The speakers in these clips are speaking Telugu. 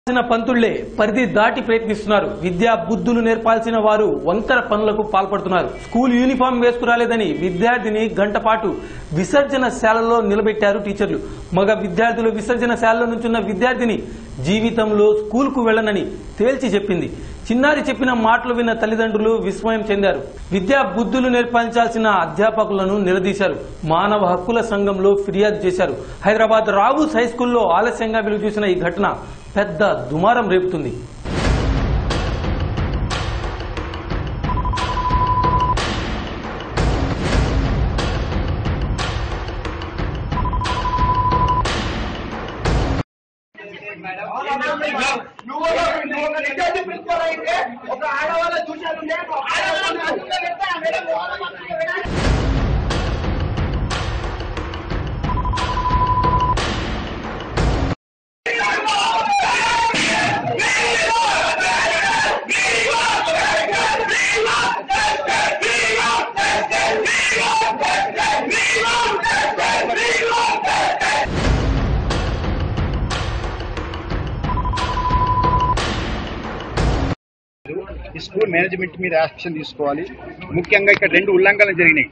చేసిన పంతుళ్లే పరిధి దాటి ప్రయత్నిస్తున్నారు విద్యా బుద్ధులు నేర్పాల్సిన వారు వంకర పనులకు పాల్పడుతున్నారు స్కూల్ యూనిఫామ్ వేసుకురాలేదని విద్యార్థిని గంట పాటు విసర్జన శాలలో నిలబెట్టారు టీచర్లు మగ విద్యార్థులు విసర్జన శాలలో నుంచున్న విద్యార్థిని జీవితంలో స్కూల్కు వెళ్లనని తేల్చి చెప్పింది చిన్నారి చెప్పిన మాటలు విన్న తల్లిదండ్రులు విస్మయం చెందారు విద్యా బుద్ధులు నేర్పించాల్సిన అధ్యాపకులను నిలదీశారు మానవ హక్కుల సంఘంలో ఫిర్యాదు చేశారు హైదరాబాద్ రావుస్ హై స్కూల్లో ఆలస్యంగా వెలుగు చూసిన ఈ ఘటన పెద్ద దుమారం రేపుతుంది నువ్వు నువ్వు ఒక రికార్డు ప్రిన్సిపల్ అయితే ఒక ఆడవాళ్ళ చూశాను నేను ఆడవాళ్ళని అందులో పెడితే ఆ మేడం వాళ్ళ మాత్రమే వినాలి. ఈ స్కూల్ మేనేజ్మెంట్ మీద యాక్షన్ తీసుకోవాలి ముఖ్యంగా ఇక్కడ రెండు ఉల్లంఘనలు జరిగినాయి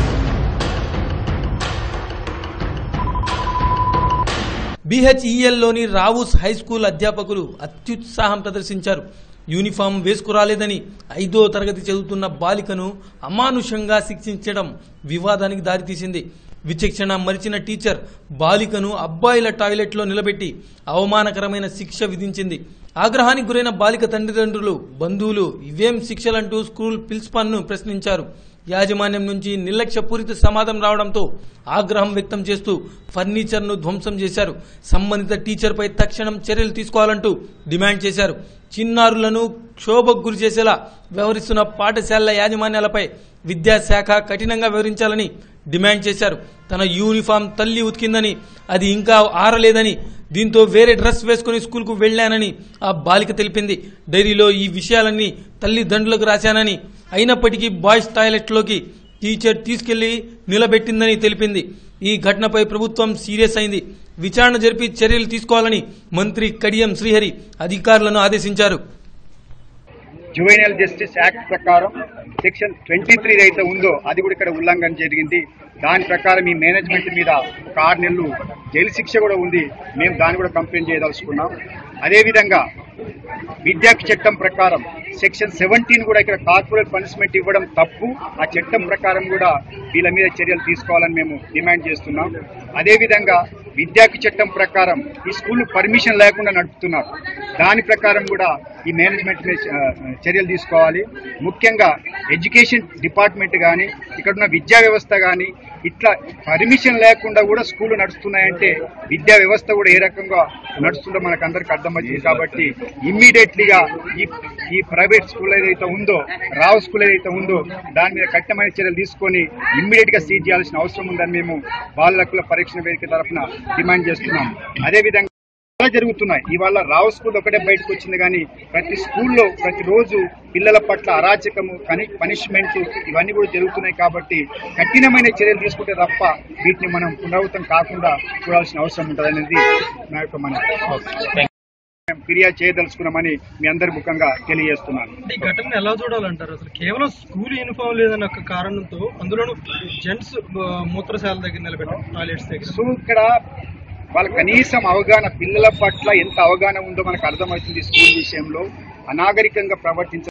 బీహెచ్ఈఎల్లోని రావుస్ హై స్కూల్ అధ్యాపకులు అత్యుత్సాహం ప్రదర్శించారు యూనిఫామ్ వేసుకురాలేదని ఐదో తరగతి చదువుతున్న బాలికను అమానుషంగా శిక్షించడం వివాదానికి దారితీసింది విచక్షణ మరిచిన టీచర్ బాలికను అబ్బాయిల టాయిలెట్లో నిలబెట్టి అవమానకరమైన శిక్ష విధించింది ఆగ్రహానికి గురైన బాలిక తండ్రిదండ్రులు బంధువులు ఇవేం శిక్షలంటూ స్కూల్ ప్రిన్సిపాల్ను ప్రశ్నించారు యాజమాన్యం నుంచి నిర్లక్ష్యపూరిత సమాధానం రావడంతో ఆగ్రహం వ్యక్తం చేస్తూ ఫర్నిచర్ను ధ్వంసం చేశారు సంబంధిత టీచర్పై తక్షణం చర్యలు తీసుకోవాలంటూ డిమాండ్ చేశారు చిన్నారులను క్షోభకు గురి చేసేలా వ్యవహరిస్తున్న పాఠశాలల యాజమాన్యాలపై విద్యాశాఖ కఠినంగా వ్యవహరించాలని డిమాండ్ చేశారు తన యూనిఫామ్ తల్లి ఉతికిందని అది ఇంకా ఆరలేదని దీంతో వేరే డ్రెస్ వేసుకుని స్కూల్కు వెళ్లానని ఆ బాలిక తెలిపింది డైరీలో ఈ విషయాలన్నీ తల్లిదండ్రులకు రాశానని అయినప్పటికీ బాయ్స్ టాయిలెట్లోకి టీచర్ తీసుకెళ్లి నిలబెట్టిందని తెలిపింది ఈ ఘటనపై ప్రభుత్వం సీరియస్ అయింది విచారణ జరిపి చర్యలు తీసుకోవాలని మంత్రి కడియం శ్రీహరి అధికారులను ఆదేశించారు జువైనల్ జస్టిస్ యాక్ట్ ప్రకారం సెక్షన్ ట్వంటీ త్రీ అయితే ఉందో అది కూడా ఇక్కడ ఉల్లంఘన జరిగింది దాని ప్రకారం ఈ మేనేజ్మెంట్ మీద ఒక ఆరు నెలలు జైలు శిక్ష కూడా ఉంది మేము దాన్ని కూడా కంప్లైంట్ చేయదలుచుకున్నాం అదేవిధంగా విద్యాకు చట్టం ప్రకారం సెక్షన్ సెవెంటీన్ కూడా ఇక్కడ కార్పొరేట్ పనిష్మెంట్ ఇవ్వడం తప్పు ఆ చట్టం ప్రకారం కూడా వీళ్ళ మీద చర్యలు తీసుకోవాలని మేము డిమాండ్ చేస్తున్నాం అదేవిధంగా విద్యాకు చట్టం ప్రకారం ఈ స్కూల్ పర్మిషన్ లేకుండా నడుపుతున్నారు దాని ప్రకారం కూడా ఈ మేనేజ్మెంట్ మీద ఆ, చర్యలు తీసుకోవాలి ముఖ్యంగా ఎడ్యుకేషన్ డిపార్ట్మెంట్ కానీ ఇక్కడ ఉన్న విద్యా వ్యవస్థ కానీ ఇట్లా పర్మిషన్ లేకుండా కూడా స్కూల్ నడుస్తున్నాయంటే విద్యా వ్యవస్థ కూడా ఏ రకంగా నడుస్తుందో మనకు అందరికి అర్థమవుతుంది కాబట్టి ఇమ్మీడియట్లీగా ఈ ఈ ప్రైవేట్ స్కూల్ ఏదైతే ఉందో రావు స్కూల్ ఏదైతే ఉందో దాని మీద కఠినమైన చర్యలు తీసుకొని ఇమ్మీడియట్ గా సీజ్ చేయాల్సిన అవసరం ఉందని మేము బాల హక్కుల పరీక్షణ వేదిక తరఫున డిమాండ్ చేస్తున్నాం అదేవిధంగా చాలా జరుగుతున్నాయి ఇవాళ రావు స్కూల్ ఒకటే బయటకు వచ్చింది కానీ ప్రతి స్కూల్లో ప్రతిరోజు పిల్లల పట్ల అరాచకము కని పనిష్మెంట్ ఇవన్నీ కూడా జరుగుతున్నాయి కాబట్టి కఠినమైన చర్యలు తీసుకుంటే తప్ప వీటిని మనం పునరావృతం కాకుండా చూడాల్సిన అవసరం ఉంటుంది అనేది నా యొక్క మన మేము ఫిర్యాదు చేయదలుచుకున్నామని మీ అందరి ముఖంగా తెలియజేస్తున్నాను ఈ ఘటన ఎలా చూడాలంటారు అసలు కేవలం స్కూల్ యూనిఫామ్ లేదన్న ఒక కారణంతో అందులోనూ జెంట్స్ ఆ, మూత్రశాల దగ్గర నిలబెట్టారు టాయిలెట్స్ దగ్గర సో ఇక్కడ వాళ్ళ కనీసం అవగాహన పిల్లల పట్ల ఎంత అవగాహన ఉందో మనకు అర్థమవుతుంది స్కూల్ విషయంలో అనాగరికంగా ప్రవర్తించ